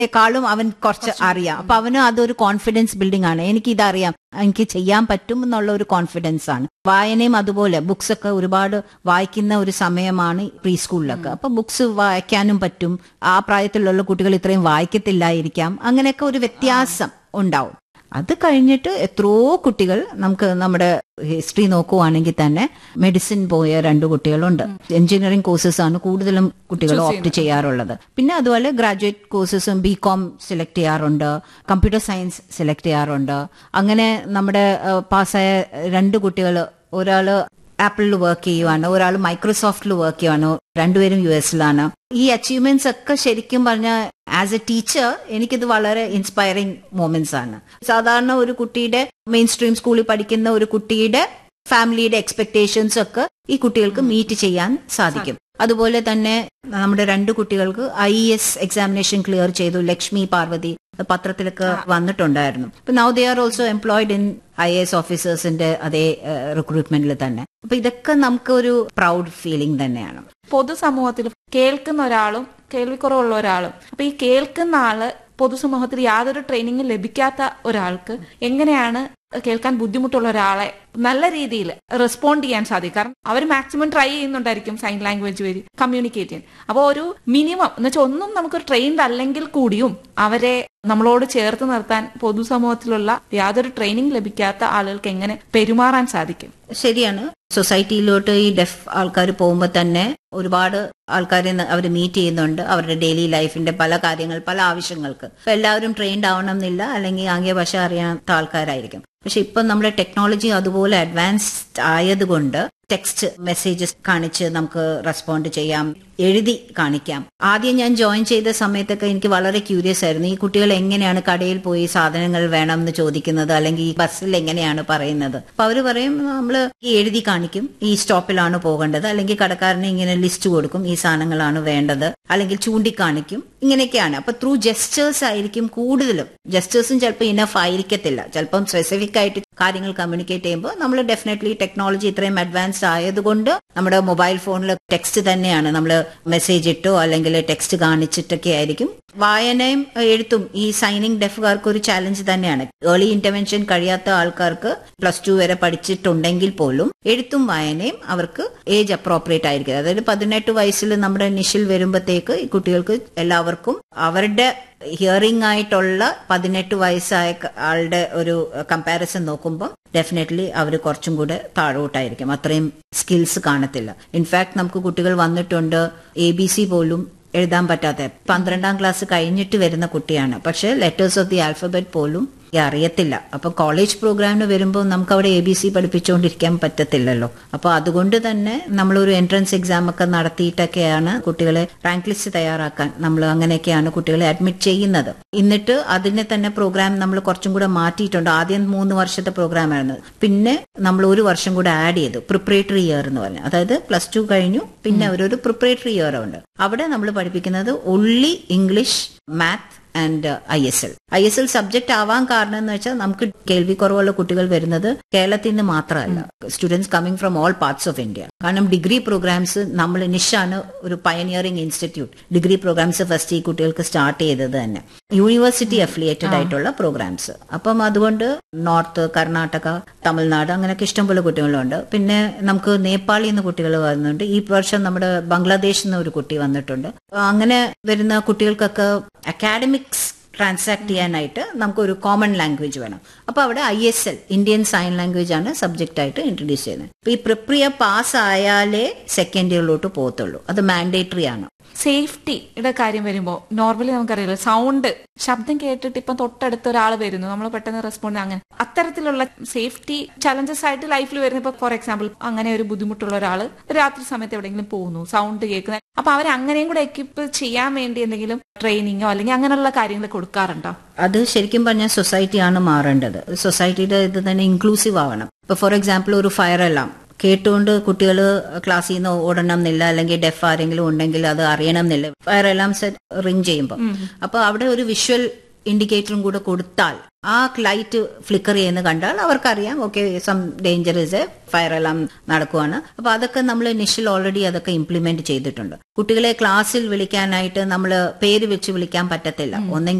ക്കാളും അവൻ കുറച്ച് അറിയാം അപ്പൊ അവന് അതൊരു കോൺഫിഡൻസ് ബിൽഡിംഗ് ആണ് എനിക്ക് ഇതറിയാം എനിക്ക് ചെയ്യാൻ പറ്റും എന്നുള്ള ഒരു കോൺഫിഡൻസ് ആണ് വായനയും അതുപോലെ ബുക്സ് ഒക്കെ ഒരുപാട് വായിക്കുന്ന ഒരു സമയമാണ് പ്രീ സ്കൂളിലൊക്കെ അപ്പൊ ബുക്സ് വായിക്കാനും പറ്റും ആ പ്രായത്തിലുള്ള കുട്ടികൾ ഇത്രയും വായിക്കത്തില്ലായിരിക്കാം അങ്ങനെയൊക്കെ ഒരു വ്യത്യാസം ഉണ്ടാവും അത് കഴിഞ്ഞിട്ട് എത്രയോ കുട്ടികൾ നമുക്ക് നമ്മുടെ ഹിസ്റ്ററി നോക്കുവാണെങ്കിൽ തന്നെ മെഡിസിൻ പോയ രണ്ട് കുട്ടികളുണ്ട് എഞ്ചിനീയറിംഗ് കോഴ്സസ് ആണ് കൂടുതലും കുട്ടികൾ ഓപ്റ്റ് ചെയ്യാറുള്ളത് പിന്നെ അതുപോലെ ഗ്രാജുവേറ്റ് കോഴ്സസും ബി കോം സെലക്ട് ചെയ്യാറുണ്ട് കമ്പ്യൂട്ടർ സയൻസ് സെലക്ട് ചെയ്യാറുണ്ട് അങ്ങനെ നമ്മുടെ പാസ്സായ രണ്ട് കുട്ടികൾ ഒരാള് ആപ്പിളിൽ വർക്ക് ചെയ്യുവാണ് ഒരാൾ മൈക്രോസോഫ്റ്റിൽ വർക്ക് ചെയ്യുവാണ് രണ്ടുപേരും യു എസിലാണ് ഈ അച്ചീവ്മെന്റ്സ് ഒക്കെ ശരിക്കും പറഞ്ഞാൽ ആസ് എ ടീച്ചർ എനിക്കിത് വളരെ ഇൻസ്പയറിംഗ് മൊമെന്റ്സ് ആണ് സാധാരണ ഒരു കുട്ടിയുടെ മെയിൻ സ്ട്രീം സ്കൂളിൽ പഠിക്കുന്ന ഒരു കുട്ടിയുടെ ഫാമിലിയുടെ എക്സ്പെക്ടേഷൻസ് ഒക്കെ ഈ കുട്ടികൾക്ക് മീറ്റ് ചെയ്യാൻ സാധിക്കും അതുപോലെ തന്നെ നമ്മുടെ രണ്ട് കുട്ടികൾക്ക് ഐ എസ് എക്സാമിനേഷൻ ക്ലിയർ ചെയ്തു ലക്ഷ്മി പാർവതി പത്രത്തിലൊക്കെ വന്നിട്ടുണ്ടായിരുന്നു അപ്പൊ now they are also employed in I S ഓഫീസേഴ്സിന്റെ അതേ റിക്രൂട്ട്മെന്റിൽ തന്നെ അപ്പൊ ഇതൊക്കെ നമുക്ക് ഒരു പ്രൗഡ് ഫീലിംഗ് തന്നെയാണ് പൊതുസമൂഹത്തിൽ കേൾക്കുന്ന ഒരാളും കേൾവിക്കുറവുള്ള ഒരാളും അപ്പൊ ഈ കേൾക്കുന്ന ആള് പൊതുസമൂഹത്തിൽ യാതൊരു ട്രെയിനിങ്ങും ലഭിക്കാത്ത ഒരാൾക്ക് എങ്ങനെയാണ് കേൾക്കാൻ ബുദ്ധിമുട്ടുള്ള ഒരാളെ നല്ല രീതിയിൽ റെസ്പോണ്ട് ചെയ്യാൻ സാധിക്കും കാരണം അവർ മാക്സിമം ട്രൈ ചെയ്യുന്നുണ്ടായിരിക്കും സൈൻ ലാംഗ്വേജ് വഴി കമ്മ്യൂണിക്കേറ്റ് ചെയ്യാൻ അപ്പോൾ ഒരു മിനിമം എന്ന് വെച്ചാൽ ഒന്നും നമുക്ക് ട്രെയിൻഡ് അല്ലെങ്കിൽ കൂടിയും അവരെ നമ്മളോട് ചേർത്ത് നിർത്താൻ പൊതുസമൂഹത്തിലുള്ള യാതൊരു ട്രെയിനിങ് ലഭിക്കാത്ത ആളുകൾക്ക് എങ്ങനെ പെരുമാറാൻ സാധിക്കും ശരിയാണ് സൊസൈറ്റിയിലോട്ട് ഈ ഡെഫ് ആൾക്കാർ പോകുമ്പോൾ തന്നെ ഒരുപാട് ആൾക്കാരെ അവർ മീറ്റ് ചെയ്യുന്നുണ്ട് അവരുടെ ഡെയിലി ലൈഫിന്റെ പല കാര്യങ്ങൾ പല ആവശ്യങ്ങൾക്ക് ഇപ്പൊ എല്ലാവരും ട്രെയിൻഡ് ആവണം എന്നില്ല അല്ലെങ്കിൽ ആംഗ്യ ഭാഷ അറിയാത്ത ആൾക്കാരായിരിക്കും പക്ഷെ ഇപ്പം നമ്മുടെ ടെക്നോളജി അതുപോലെ അഡ്വാൻസ്ഡ് ആയതുകൊണ്ട് ടെക്സ്റ്റ് മെസ്സേജസ് കാണിച്ച് നമുക്ക് റെസ്പോണ്ട് ചെയ്യാം എഴുതി കാണിക്കാം ആദ്യം ഞാൻ ജോയിൻ ചെയ്ത സമയത്തൊക്കെ എനിക്ക് വളരെ ക്യൂരിയസ് ആയിരുന്നു ഈ കുട്ടികൾ എങ്ങനെയാണ് കടയിൽ പോയി സാധനങ്ങൾ വേണം എന്ന് ചോദിക്കുന്നത് അല്ലെങ്കിൽ ഈ ബസ്സിൽ എങ്ങനെയാണ് പറയുന്നത് അപ്പൊ അവര് പറയും നമ്മൾ എഴുതി കാണിക്കും ഈ സ്റ്റോപ്പിലാണ് പോകേണ്ടത് അല്ലെങ്കിൽ കടക്കാരന് ഇങ്ങനെ ലിസ്റ്റ് കൊടുക്കും ഈ സാധനങ്ങളാണ് വേണ്ടത് അല്ലെങ്കിൽ ചൂണ്ടിക്കാണിക്കും ഇങ്ങനെയൊക്കെയാണ് അപ്പൊ ത്രൂ ജെസ്റ്റേഴ്സ് ആയിരിക്കും കൂടുതലും ജെസ്റ്റേഴ്സും ചിലപ്പോൾ ഇനഫ് ആയിരിക്കത്തില്ല ചിലപ്പം സ്പെസിഫിക് ആയിട്ട് കാര്യങ്ങൾ കമ്മ്യൂണിക്കേറ്റ് ചെയ്യുമ്പോൾ നമ്മൾ ഡെഫിനറ്റ്ലി ടെക്നോളജി ഇത്രയും അഡ്വാൻസ്ഡ് ആയതുകൊണ്ട് നമ്മുടെ മൊബൈൽ ഫോണിൽ ടെക്സ്റ്റ് തന്നെയാണ് നമ്മൾ മെസ്സേജ് ഇട്ടോ അല്ലെങ്കിൽ ടെക്സ്റ്റ് കാണിച്ചിട്ടൊക്കെ ആയിരിക്കും വായനയും എഴുത്തും ഈ സൈനിങ് ഡെഫുകാർക്ക് ഒരു ചാലഞ്ച് തന്നെയാണ് ഏർലി ഇന്റർവെൻഷൻ കഴിയാത്ത ആൾക്കാർക്ക് പ്ലസ് ടു വരെ പഠിച്ചിട്ടുണ്ടെങ്കിൽ പോലും എഴുത്തും വായനയും അവർക്ക് ഏജ് അപ്രോപ്രിയേറ്റ് ആയിരിക്കും അതായത് പതിനെട്ട് വയസ്സിൽ നമ്മുടെ നിഷിൽ വരുമ്പോഴത്തേക്ക് ഈ കുട്ടികൾക്ക് എല്ലാവർക്കും അവരുടെ ഹിയറിംഗ് ആയിട്ടുള്ള പതിനെട്ട് വയസ്സായ ആളുടെ ഒരു കമ്പാരിസൺ നോക്കുമ്പോൾ ഡെഫിനറ്റ്ലി അവർ കുറച്ചും കൂടെ താഴോട്ടായിരിക്കും അത്രയും സ്കിൽസ് കാണത്തില്ല ഇൻഫാക്ട് നമുക്ക് കുട്ടികൾ വന്നിട്ടുണ്ട് എ ബി സി പോലും എഴുതാൻ പറ്റാത്ത പന്ത്രണ്ടാം ക്ലാസ് കഴിഞ്ഞിട്ട് വരുന്ന കുട്ടിയാണ് പക്ഷെ ലെറ്റേഴ്സ് ഓഫ് ദി ആൽഫബറ്റ് പോലും അറിയത്തില്ല അപ്പൊ കോളേജ് പ്രോഗ്രാമിന് വരുമ്പോൾ നമുക്ക് അവിടെ എ ബി സി പഠിപ്പിച്ചുകൊണ്ടിരിക്കാൻ പറ്റത്തില്ലല്ലോ അപ്പൊ അതുകൊണ്ട് തന്നെ നമ്മളൊരു എൻട്രൻസ് എക്സാം ഒക്കെ നടത്തിയിട്ടൊക്കെയാണ് കുട്ടികളെ റാങ്ക് ലിസ്റ്റ് തയ്യാറാക്കാൻ നമ്മൾ അങ്ങനെയൊക്കെയാണ് കുട്ടികളെ അഡ്മിറ്റ് ചെയ്യുന്നത് എന്നിട്ട് അതിനെ തന്നെ പ്രോഗ്രാം നമ്മൾ കുറച്ചും കൂടെ മാറ്റിയിട്ടുണ്ട് ആദ്യം മൂന്ന് വർഷത്തെ പ്രോഗ്രാം ആയിരുന്നു പിന്നെ നമ്മൾ ഒരു വർഷം കൂടെ ആഡ് ചെയ്തു പ്രിപ്പറേറ്ററി ഇയർ എന്ന് പറഞ്ഞു അതായത് പ്ലസ് ടു കഴിഞ്ഞു പിന്നെ അവരൊരു പ്രിപ്പറേറ്ററി ഇയർ ഉണ്ട് അവിടെ നമ്മൾ പഠിപ്പിക്കുന്നത് only English math and I S L I S L subject ആവാൻ കാരണം എന്ന് വെച്ചാൽ നമുക്ക് കേൾവി കുറവുള്ള കുട്ടികൾ വരുന്നത് കേരളത്തിൽ നിന്ന് മാത്രമല്ല students coming from all parts of India കാരണം ഡിഗ്രി പ്രോഗ്രാംസ് നമ്മൾ നിഷാണ് ഒരു pioneering institute degree programs first ഈ കുട്ടികൾക്ക് സ്റ്റാർട്ട് ചെയ്തത് തന്നെ യൂണിവേഴ്സിറ്റി അഫിലിയേറ്റഡ് ആയിട്ടുള്ള പ്രോഗ്രാംസ് അപ്പം അതുകൊണ്ട് നോർത്ത് കർണാടക തമിഴ്നാട് അങ്ങനെയൊക്കെ ഇഷ്ടംപോലെ കുട്ടികളുണ്ട് പിന്നെ നമുക്ക് നേപ്പാളിൽ നിന്ന് കുട്ടികൾ വരുന്നുണ്ട് ഈ വർഷം നമ്മുടെ ബംഗ്ലാദേശിൽ നിന്ന് ഒരു കുട്ടി വന്നിട്ടുണ്ട് അങ്ങനെ വരുന്ന കുട്ടികൾക്കൊക്കെ അക്കാഡമിക്സ് ട്രാൻസാക്ട് ചെയ്യാനായിട്ട് നമുക്ക് ഒരു കോമൺ ലാംഗ്വേജ് വേണം അപ്പൊ അവിടെ I S L Indian sign language ആണ് സബ്ജക്റ്റ് ആയിട്ട് ഇൻട്രൊഡ്യൂസ് ചെയ്യുന്നത് അപ്പൊ ഈ പ്രക്രിയ പാസ് ആയാലേ സെക്കൻഡ് ഇയറിലോട്ട് പോകത്തുള്ളൂ അത് മാൻഡേറ്ററി ആണ് സേഫ്റ്റിയുടെ കാര്യം വരുമ്പോൾ നോർമലി നമുക്കറിയാലോ സൗണ്ട് ശബ്ദം കേട്ടിട്ട് ഇപ്പം തൊട്ടടുത്ത് ഒരാൾ വരുന്നു നമ്മൾ പെട്ടെന്ന് റെസ്പോണ്ട് അങ്ങനെ അത്തരത്തിലുള്ള സേഫ്റ്റി ചലഞ്ചസ് ആയിട്ട് ലൈഫിൽ വരുന്ന ഇപ്പൊ ഫോർ എക്സാമ്പിൾ അങ്ങനെ ഒരു ബുദ്ധിമുട്ടുള്ള ഒരാൾ രാത്രി സമയത്ത് എവിടെയെങ്കിലും പോകുന്നു സൗണ്ട് കേൾക്കുന്ന അപ്പൊ അവർ അങ്ങനെയും കൂടെ എക്യുപ്പ് ചെയ്യാൻ വേണ്ടി എന്തെങ്കിലും ട്രെയിനിങ്ങോ അല്ലെങ്കിൽ അങ്ങനെയുള്ള കാര്യങ്ങൾ കൊടുക്കാറുണ്ടോ അത് ശരിക്കും പറഞ്ഞാൽ സൊസൈറ്റിയാണ് മാറേണ്ടത് സൊസൈറ്റിയുടെ ഇത് തന്നെ ഇൻക്ലൂസീവ് ആവണം ഇപ്പൊ ഫോർ എക്സാമ്പിൾ ഒരു ഫയർ അലാം കേട്ടുകൊണ്ട് കുട്ടികൾ ക്ലാസ്സിൽ നിന്ന് ഓടണം എന്നില്ല അല്ലെങ്കിൽ ഡെഫ് ആരെങ്കിലും ഉണ്ടെങ്കിൽ അത് അറിയണം എന്നില്ല ഫയർ അലാംസ് റിങ് ചെയ്യുമ്പോൾ അപ്പൊ അവിടെ ഒരു വിഷ്വൽ ഇൻഡിക്കേറ്ററും കൂടെ കൊടുത്താൽ ആ ലൈറ്റ് ഫ്ലിക്കർ ചെയ്യുന്ന കണ്ടാൽ അവർക്കറിയാം okay some danger is a fire alarm നടക്കുവാണ് അപ്പൊ അതൊക്കെ നമ്മൾ നിഷിൽ ഓൾറെഡി അതൊക്കെ ഇംപ്ലിമെന്റ് ചെയ്തിട്ടുണ്ട് കുട്ടികളെ ക്ലാസ്സിൽ വിളിക്കാനായിട്ട് നമ്മൾ പേര് വെച്ച് വിളിക്കാൻ പറ്റത്തില്ല ഒന്നെങ്കിൽ